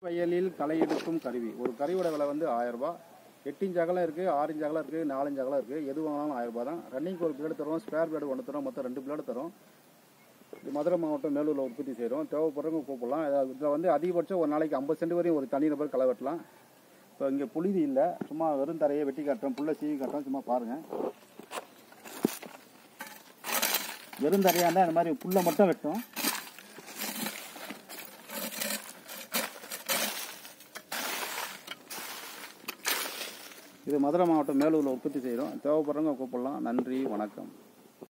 வயலில் களை எடுக்கும் கருவி ஒரு கருவியோட விலை வந்து ஆயிரம் ரூபாய் எட்டு இன்ச் அகலம் இருக்குது ஆறு இன்ச் அகலம் இருக்குது நாலு இன்ச் அகலம் இருக்குது எது வாங்கினாலும் ஆயிரம் ரூபாய் தான் ரன்னிங் ஒரு பிளேடு தரோம் ஸ்பேர் பிளேடு ஒன்று தரோம் மொத்தம் ரெண்டு பிளேடு தரோம் இது மதுரை மாவட்டம் மேலூரில் உற்பத்தி செய்கிறோம் தேவைப்படுறவங்க கூப்பிடலாம் இதில் வந்து அதிகபட்சம் ஒரு நாளைக்கு ஐம்பது சென்ட் வரையும் ஒரு தனி நபர் களை வெட்டலாம் இப்போ இங்கே புழுதி இல்லை சும்மா வெறும் தரையை வெட்டி காட்டுறோம் புல்லை சீவி காட்டுறோம் சும்மா பாருங்கள் வெறும் தரையாக இருந்தால் இந்த மாதிரி புல்லை மட்டும் வெட்டும் இது மதுரை மாவட்டம் மேலூரில் உற்பத்தி செய்கிறோம் தேவைப்படுறவங்க கூப்பிடலாம் நன்றி வணக்கம்